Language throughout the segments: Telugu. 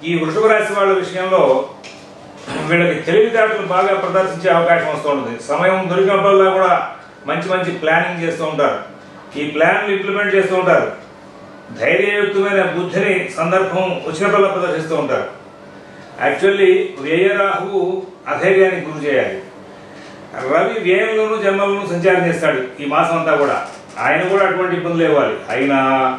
ఈ వృషభ రాశి వాళ్ళ విషయంలో వీళ్ళకి తెలివితేటలు బాగా ప్రదర్శించే అవకాశం వస్తూ ఉంటుంది సమయం దొరికినప్పుడల్లా కూడా మంచి మంచి ప్లానింగ్ చేస్తూ ఉంటారు ఈ ప్లాన్లు ఇంప్లిమెంట్ చేస్తూ ఉంటారు ధైర్యయుక్తమైన బుద్ధిని సందర్భం వచ్చినప్పుడల్లా ప్రదర్శిస్తూ ఉంటారు యాక్చువల్లీ వ్యయరాహువు అధైర్యానికి గురి చేయాలి రవి వ్యయంలోనూ జన్మలోనూ సంచారం చేస్తాడు ఈ మాసం అంతా కూడా ఆయన కూడా అటువంటి ఇబ్బందులు ఇవ్వాలి అయినా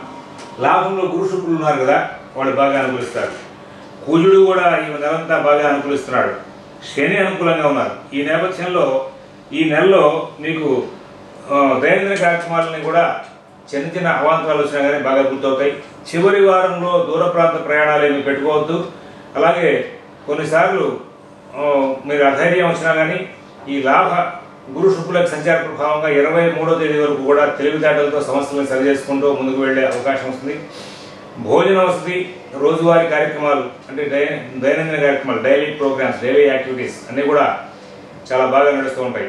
లాభంలో గురు శుక్రులు ఉన్నారు కదా వాళ్ళు బాగా అనుకూలిస్తారు కుజుడు కూడా ఈ నెలంతా బాగా అనుకూలిస్తున్నాడు శని అనుకూలంగా ఉన్నారు ఈ నేపథ్యంలో ఈ నెలలో మీకు ఆ, దైనందిన కార్యక్రమాలని కూడా చిన్న చిన్న అవాంతరాలు వచ్చినా కానీ బాగా గుర్తవుతాయి చివరి వారంలో దూర ప్రాంత ప్రయాణాలు ఏమి పెట్టుకోవద్దు అలాగే కొన్నిసార్లు ఆ, మీరు అధైర్యం వచ్చినా కానీ ఈ లాభ గురు శుక్రుల సంచార ప్రభావంగా ఇరవై మూడో తేదీ వరకు కూడా తెలివితేటలతో సమస్యలను సరి చేసుకుంటూ ముందుకు వెళ్ళే అవకాశం వస్తుంది భోజన వసతి రోజువారీ కార్యక్రమాలు అంటే దై దైనందిన కార్యక్రమాలు డైలీ ప్రోగ్రామ్స్ డైలీ యాక్టివిటీస్ అన్నీ కూడా చాలా బాగా నడుస్తూ ఉంటాయి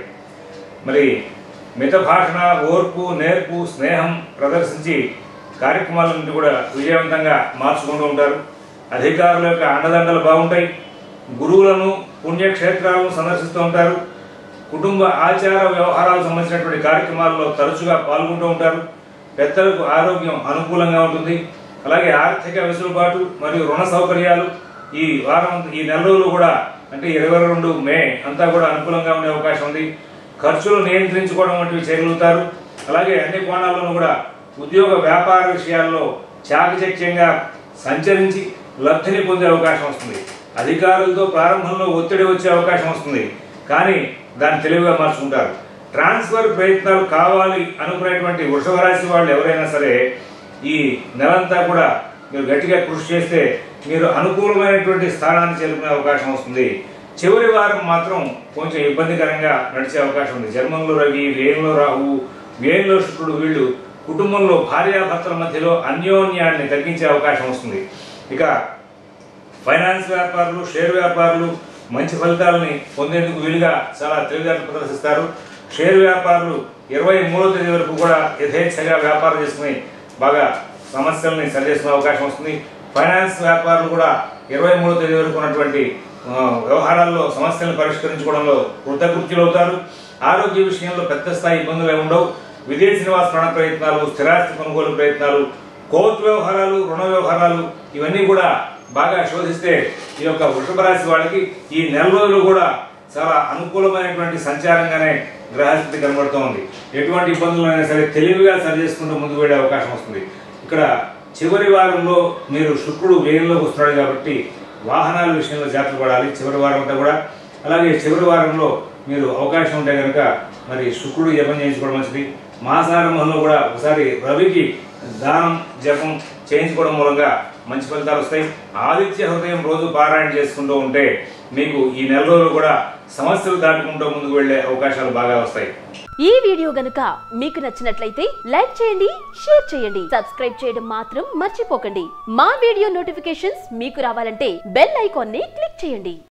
మరి మిత భాషణ ఓర్పు నేర్పు స్నేహం ప్రదర్శించి కార్యక్రమాలన్నింటి కూడా విజయవంతంగా మార్చుకుంటూ ఉంటారు అధికారుల యొక్క అండదండలు బాగుంటాయి గురువులను పుణ్యక్షేత్రాలను సందర్శిస్తూ ఉంటారు కుటుంబ ఆచార వ్యవహారాలకు సంబంధించినటువంటి కార్యక్రమాల్లో తరచుగా పాల్గొంటూ ఉంటారు పెద్దలకు ఆరోగ్యం అనుకూలంగా ఉంటుంది అలాగే ఆర్థిక వెసులుబాటు మరియు రుణ సౌకర్యాలు ఈ వారం ఈ నెల రోజులు కూడా అంటే ఇరవై రెండు మే అంతా కూడా అనుకూలంగా ఉండే అవకాశం ఉంది ఖర్చులు నియంత్రించుకోవడం వంటివి చేయగలుగుతారు అలాగే అన్ని కోణాల్లోనూ కూడా ఉద్యోగ వ్యాపార విషయాల్లో చాకచక్యంగా సంచరించి లబ్ధిని పొందే అవకాశం వస్తుంది అధికారులతో ప్రారంభంలో ఒత్తిడి వచ్చే అవకాశం వస్తుంది కానీ దాన్ని తెలివిగా మార్చుకుంటారు ట్రాన్స్ఫర్ ప్రయత్నాలు కావాలి అనుకునేటువంటి వృషభ రాశి వాళ్ళు ఎవరైనా సరే ఈ నెలంతా కూడా మీరు గట్టిగా కృషి చేస్తే మీరు అనుకూలమైనటువంటి స్థానాన్ని చేరుకునే అవకాశం వస్తుంది చివరి వారం మాత్రం కొంచెం ఇబ్బందికరంగా నడిచే అవకాశం ఉంది జన్మంలో రవి వ్యయంలో రాహువు వ్యయంలో శుక్రుడు వీళ్ళు కుటుంబంలో భార్యాభర్తల మధ్యలో అన్యోన్యాన్ని తగ్గించే అవకాశం వస్తుంది ఇక ఫైనాన్స్ వ్యాపారులు షేర్ వ్యాపారులు మంచి ఫలితాలని పొందేందుకు వీలుగా చాలా తెలివితేటలు ప్రదర్శిస్తారు షేర్ వ్యాపారులు ఇరవై మూడో తేదీ వరకు కూడా యథేచ్ఛగా వ్యాపారం చేసుకుని బాగా సమస్యల్ని సరిచేసుకునే అవకాశం వస్తుంది ఫైనాన్స్ వ్యాపారులు కూడా ఇరవై మూడో తేదీ వరకు ఉన్నటువంటి ఆ, వ్యవహారాల్లో సమస్యలను పరిష్కరించుకోవడంలో కృతకృత్యులు అవుతారు ఆరోగ్య విషయంలో పెద్ద స్థాయి ఇబ్బందులు ఏమి ఉండవు విదేశీ నివాస ప్రాణ ప్రయత్నాలు స్థిరాస్తి కొనుగోలు ప్రయత్నాలు కోర్టు వ్యవహారాలు రుణ వ్యవహారాలు ఇవన్నీ కూడా బాగా శోధిస్తే ఈ యొక్క వృషభ రాశి వాళ్ళకి ఈ నెల రోజులు కూడా చాలా అనుకూలమైనటువంటి సంచారంగానే గ్రహస్థితి కనబడుతోంది ఎటువంటి ఇబ్బందులైనా సరే తెలివిగా సరి చేసుకుంటూ ముందుకు వెళ్ళే అవకాశం వస్తుంది ఇక్కడ చివరి వారంలో మీరు శుక్రుడు వ్యయంలోకి వస్తున్నాడు కాబట్టి వాహనాల విషయంలో జాగ్రత్త పడాలి చివరి వారం అంతా కూడా అలాగే చివరి వారంలో మీరు అవకాశం ఉంటే కనుక మరి శుక్రుడు జపం చేయించుకోవడం మంచిది మాసారంభంలో కూడా ఒకసారి రవికి దానం జపం చేయించుకోవడం మూలంగా మంచి ఫలితాలు వస్తాయి ఆదిత్య హృదయం రోజు పారాయణ చేసుకుంటూ ఉంటే మీకు ఈ నెల రోజులు కూడా సమస్యలు దాటుకుంటూ ముందుకు వెళ్ళే అవకాశాలు బాగా వస్తాయి ఈ వీడియో గనుక మీకు నచ్చినట్లయితే లైక్ చేయండి షేర్ చేయండి సబ్స్క్రైబ్ చేయడం మాత్రం మర్చిపోకండి మా వీడియో నోటిఫికేషన్స్ మీకు రావాలంటే బెల్ ఐకాన్ ని క్లిక్ చేయండి